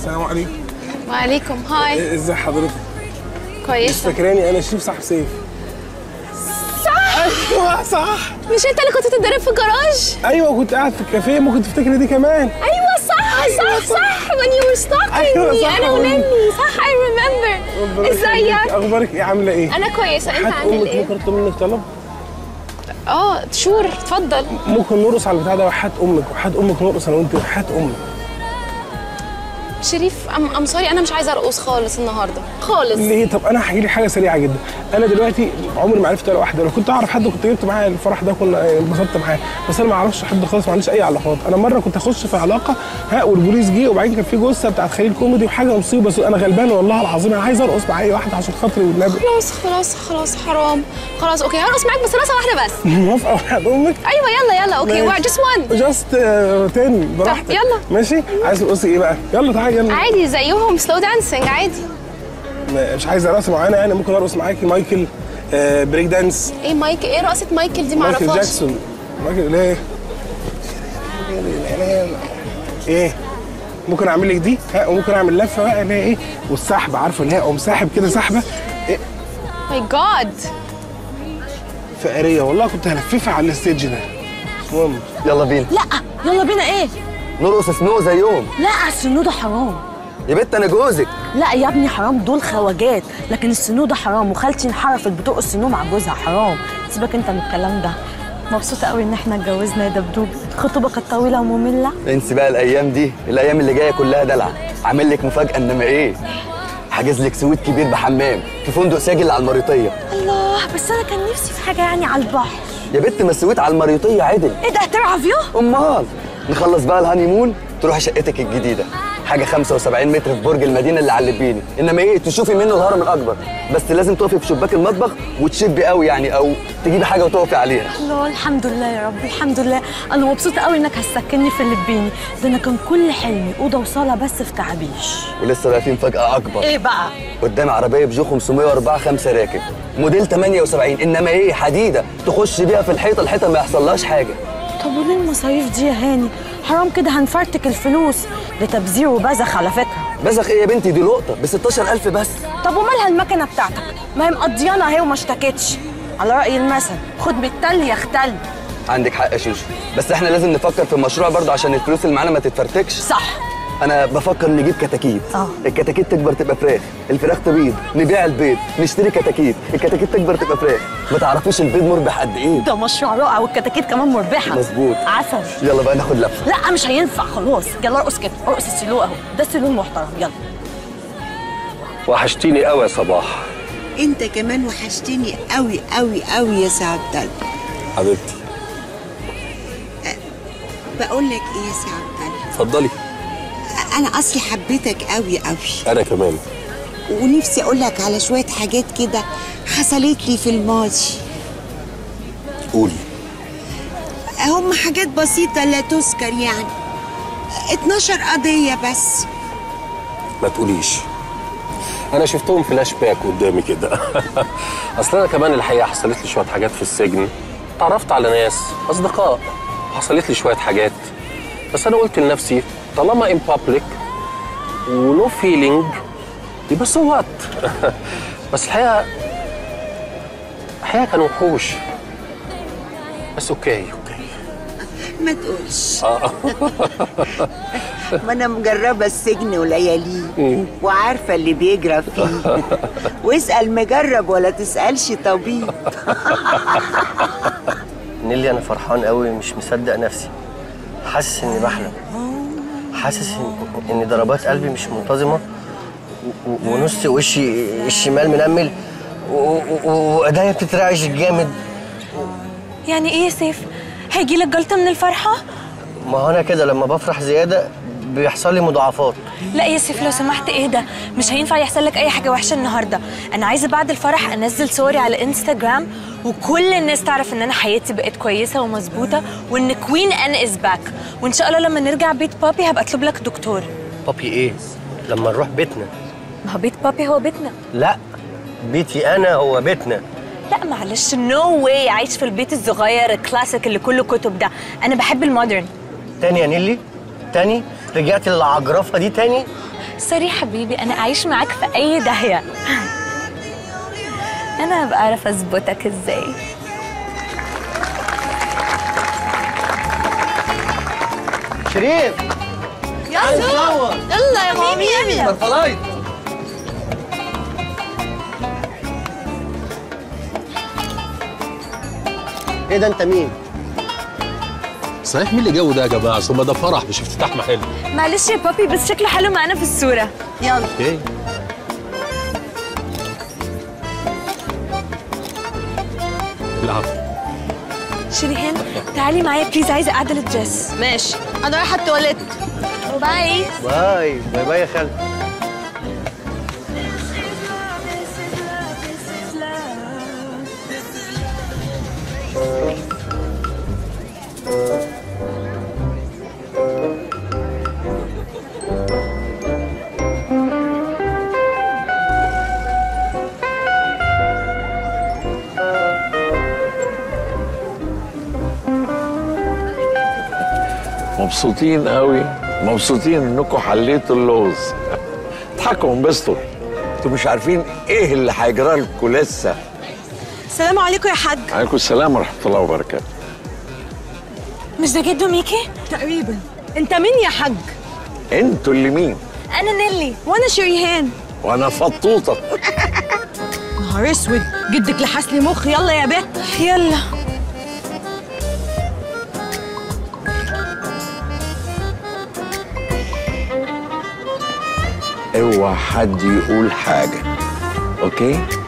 السلام عليكم وعليكم هاي ازي حضرتك كويسه فاكراني انا شريف صاحب سيف صح ايوه صح مش انت اللي كنت بتتدرب في الجراج ايوه كنت قاعد في الكافيه ممكن تفتكري دي كمان ايوه صح صح صح when you were stalking أيوة me صح انا والله. ونني صح I remember ربنا يخليك. ازيك اخبارك ايه عامله ايه انا كويسه انت حد عامل امك ايه ممكن اطلب منك طلب اه شور اتفضل ممكن نرقص على البتاع ده وحات امك وحات امك نرقص انا وانت وحات امك شريف ام ام سوري انا مش عايزه ارقص خالص النهارده خالص ليه طب انا هحكي لك حاجه سريعه جدا انا دلوقتي عمري ما عرفت ولا واحده لو كنت اعرف حد كنت جبت معاه الفرح ده كنا انبسطت معاه بس انا ما اعرفش حد خالص ما عنديش اي علاقات انا مره كنت اخش في علاقه ها والبوليس جه وبعدين كان في جثه بتاعت خليل كوميدي وحاجه مصيبه بس انا غلبان والله العظيم انا عايز ارقص مع اي واحده عشان خاطري والنبي خلاص خلاص خلاص حرام خلاص اوكي هرقص معاك بس رقصه واحده بس موافقه وحياة امك ايوه يلا يلا اوكي ماشي. جاست وان جاست تاني براحتك يلا. ماشي عايز ترقصي ايه بقى يلا تعالي يلا عادي زيهم سلو دانسينج عادي ما- مش عايزه رقصه معينه يعني ممكن ارقص معاكي مايكل آه، بريك دانس ايه مايك ايه رقصه مايكل دي مايكل معرفهاش جاكسون مايكل ليه ايه ممكن اعمل لك دي ها وممكن اعمل لفه بقى اللي هي ايه والسحب عارفه اللي هي اقوم ساحب كده سحبه إيه ماي جاد فقريه والله كنت هلففها على الستيج ده المهم يلا بينا لا يلا بينا ايه نرقص سنو زيهم لا السنو ده حرام يا بنت انا جوزك لا يا ابني حرام دول خواجات لكن السنو ده حرام وخالتي انحرفت بترقص السنو مع جوزها حرام سيبك انت من الكلام ده مبسوطة قوي ان احنا اتجوزنا يا دبدوب الخطوبة كانت طويلة ومملة انسي بقى الايام دي الايام اللي جايه كلها دلع عامل لك مفاجاه انما ايه حاجز لك سويت كبير بحمام في فندق ساجل على المريطيه الله بس انا كان نفسي في حاجة يعني على البحر يا بنت ما السويت على المريطيه عدل ايه ده هترعى فيو؟ امال نخلص بقى الهاني مون تروحي شقتك الجديده حاجه 75 متر في برج المدينه اللي على اللبيني انما ايه تشوفي منه الهرم الاكبر بس لازم تقفي في شباك المطبخ وتشبي قوي يعني او تجيبي حاجه وتقفي عليها الله الحمد لله يا رب الحمد لله انا مبسوطة قوي انك هتسكنني في اللبيني ده انا كان كل حلمي اوضة وصالة بس في تعابيش ولسه بقى في مفاجاه اكبر ايه بقى؟ قدام عربيه بجو 504 خمسة راكب موديل 78 انما ايه حديده تخش بيها في الحيطه الحيطه ما يحصلهاش حاجه طب وليه المصاريف دي يا هاني؟ حرام كده هنفرتك الفلوس ده تبذير وبذخ على فكرة بزخ ايه يا بنتي دي لقطه ب 16000 بس طب ومالها المكنة بتاعتك؟ ما هي مقضيانة اهي وما اشتكتش على رأي المثل خد بالتل يختل عندك حق يا شوشو بس احنا لازم نفكر في المشروع برضه عشان الفلوس اللي معانا ما تتفرتكش صح انا بفكر نجيب كتاكيت اه. الكتاكيت تكبر تبقى فراخ الفراخ تبيض نبيع البيض نشتري كتاكيت الكتاكيت تكبر تبقى فراخ ما تعرفيش البيض مربح قد ايه ده مشروع رائع والكتاكيت كمان مربحة مظبوط. عسل يلا بقى ناخد لفه لا مش هينفع خلاص يلا ارقص كده ارقص السلو اهو ده السلو المحترم يلا وحشتيني قوي يا صباح انت كمان وحشتني قوي قوي قوي يا سي عبد الله حبيبتي بقول لك ايه يا سي عبد الله اتفضلي انا اصلي حبيتك قوي قوي انا كمان ونفسي اقول لك على شويه حاجات كده حصلت لي في الماضي قولي هم حاجات بسيطه لا تذكر يعني 12 قضيه بس ما تقوليش انا شفتهم فلاش باك قدامي كده اصل انا كمان الحقيقه حصلت لي شويه حاجات في السجن تعرفت على ناس اصدقاء حصلت لي شويه حاجات بس انا قلت لنفسي طالما ان بابليك ونو فيلينج يبقى سو وات بس الحقيقه الحقيقه كانوا وحوش بس اوكي اوكي ما تقولش ما انا مجربه السجن ولياليه وعارفه اللي بيجرى فيه واسال مجرب ولا تسالش طبيب نيلي انا فرحان قوي مش مصدق نفسي حاسس اني بحلم حاسس إن- ان ضربات قلبي مش منتظمه و- و- ونص وشي الشمال منمل و- و- وايديا بتترعش جامد يعني ايه يا سيف هيجي لك جلطة من الفرحة ما هو انا كده لما بفرح زياده بيحصل لي مضاعفات لا يا سيف لو سمحت اهدى مش هينفع يحصل لك اي حاجه وحشه النهارده انا عايزه بعد الفرح انزل صوري على انستغرام وكل الناس تعرف ان انا حياتي بقت كويسه ومظبوطه وان كوين ان از باك وان شاء الله لما نرجع بيت بابي هبقى اطلب لك دكتور بابي ايه لما نروح بيتنا ما هو بيت بابي هو بيتنا لا بيتي انا هو بيتنا لا معلش نو واي عايش في البيت الصغير الكلاسيك اللي كله كتب ده انا بحب المودرن تاني يا نيلي تاني رجعت للعجرفه دي تاني سوري حبيبي انا اعيش معاك في اي داهيه انا بعرف اظبطك ازاي شريف يلا يلا يا مامي يلا فلايت ايه ده انت مين؟ صحيح مين اللي جو ده يا جماعه ثم ده فرح مش افتتاح محل معلش يا بابي بس شكله حلو معانا في الصوره يلا اوكي العفو شريهان تعالي معايا بليز عايزه اعدل الدريس ماشي انا رايحه التواليت باي باي باي باي يا خالد مبسوطين قوي مبسوطين انكم حليتوا اللغز اضحكوا وانبسطوا انتوا مش عارفين ايه اللي هيجرى لكم لسه السلام عليكم يا حاج عليكم السلام ورحمه الله وبركاته مش ده جدو ميكي تقريبا انت مين يا حاج انتوا اللي مين انا نيلي وانا شريهان وانا فطوطه نهار اسود جدك لحس لي مخ يلا يا بت يلا اوعى حد يقول حاجه اوكي